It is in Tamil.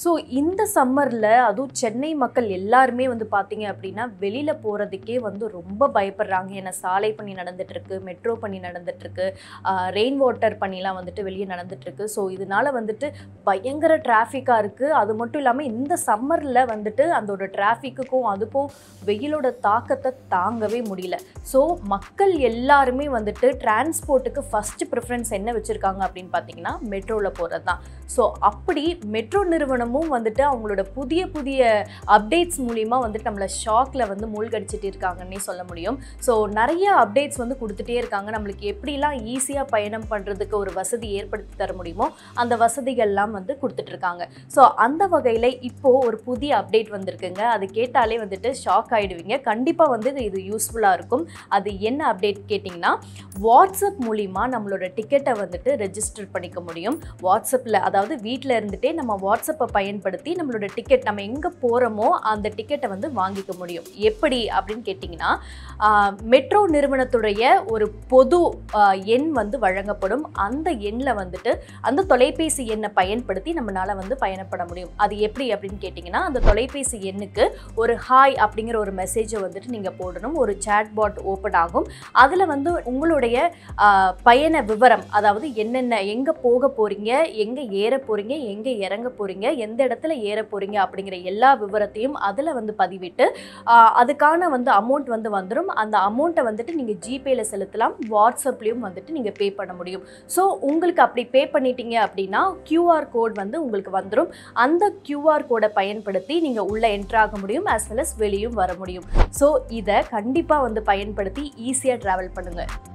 ஸோ இந்த சம்மரில் அதுவும் சென்னை மக்கள் எல்லாருமே வந்து பார்த்தீங்க அப்படின்னா வெளியில் போகிறதுக்கே வந்து ரொம்ப பயப்படுறாங்க ஏன்னா சாலை பணி நடந்துட்டு இருக்கு மெட்ரோ பணி நடந்துட்டு இருக்கு ரெயின் வாட்டர் பணிலாம் வந்துட்டு வெளியே நடந்துட்டு இருக்கு ஸோ இதனால வந்துட்டு பயங்கர டிராஃபிக்காக இருக்குது அது மட்டும் இல்லாமல் இந்த சம்மரில் வந்துட்டு அதோட டிராஃபிக்குக்கும் அதுக்கும் வெயிலோட தாக்கத்தை தாங்கவே முடியல ஸோ மக்கள் எல்லாருமே வந்துட்டு டிரான்ஸ்போர்ட்டுக்கு ஃபஸ்ட்டு ப்ரிஃபரன்ஸ் என்ன வச்சுருக்காங்க அப்படின்னு பார்த்தீங்கன்னா மெட்ரோவில் போகிறது தான் ஸோ அப்படி மெட்ரோ நிறுவனமும் வந்துட்டு அவங்களோட புதிய புதிய அப்டேட்ஸ் மூலிமா வந்துட்டு நம்மளை ஷாக்கில் வந்து மூழ்கடிச்சிட்டு இருக்காங்கன்னே சொல்ல முடியும் ஸோ நிறைய அப்டேட்ஸ் வந்து கொடுத்துட்டே இருக்காங்க நம்மளுக்கு எப்படிலாம் ஈஸியாக பயணம் பண்ணுறதுக்கு ஒரு வசதி ஏற்படுத்தி தர முடியுமோ அந்த வசதிகள்லாம் வந்து கொடுத்துட்ருக்காங்க ஸோ அந்த வகையில் இப்போது ஒரு புதிய அப்டேட் வந்திருக்குங்க அது கேட்டாலே வந்துட்டு ஷாக் ஆகிடுவீங்க கண்டிப்பாக வந்து இது- இது யூஸ்ஃபுல்லாக இருக்கும் அது என்ன அப்டேட் கேட்டிங்கன்னா வாட்ஸ்அப் மூலிமா நம்மளோட டிக்கெட்டை வந்துட்டு ரெஜிஸ்டர் பண்ணிக்க முடியும் வாட்ஸ்அப்பில் அதாவது வீட்டில் இருந்துகிட்டே நம்ம வாட்ஸ்அப்பை பயன்படுத்தி நம்மளோட டிக்கெட் நம்ம எங்கே போகிறோமோ அந்த டிக்கெட்டை வந்து வாங்கிக்க முடியும் எப்படி அப்படின்னு கேட்டிங்கன்னா மெட்ரோ நிறுவனத்துடைய ஒரு பொது ஆஹ், எண் வந்து வழங்கப்படும் அந்த எண்ணில் வந்துட்டு அந்த தொலைபேசி எண்ணை பயன்படுத்தி நம்மளால் வந்து பயணப்பட முடியும் அது எப்படி அப்படின்னு கேட்டிங்கன்னா அந்த தொலைபேசி எண்ணுக்கு ஒரு ஹாய் அப்படிங்கிற ஒரு மெசேஜை வந்துட்டு நீங்கள் போடணும் ஒரு chat பாட் ஓப்பன் ஆகும் அதில் வந்து உங்களுடைய ஆஹ், பயண விவரம் அதாவது என்னென்ன எங்கே போக போகிறீங்க எங்கே ஏற போகிறீங்க எங்கே இறங்க போகிறீங்க எந்த இடத்துல ஏற போகிறீங்க அப்படிங்கிற எல்லா விவரத்தையும் அதில் வந்து பதிவிட்டு ஆஹ், அதுக்கான வந்து அமௌண்ட் வந்து வந்துடும் அந்த அமௌண்ட்டை வந்துட்டு நீங்கள் ஜிபேயில் செலுத்தலாம் வாட்ஸ்அப்லேயும் வந்துட்டு நீங்கள் பே பண்ண முடியும் ஸோ உங்களுக்கு அப்படி பே பண்ணிட்டீங்க அப்படின்னா கியூஆர் கோட் வந்து உங்களுக்கு வந்துடும் அந்த கியூஆர் கோடை பயன்படுத்தி நீங்கள் உள்ளே என்ட்ரு ஆக முடியும் as well as வெளியும் வர முடியும் ஸோ இதை கண்டிப்பாக வந்து பயன்படுத்தி ஈஸியாக ட்ராவல் பண்ணுங்கள்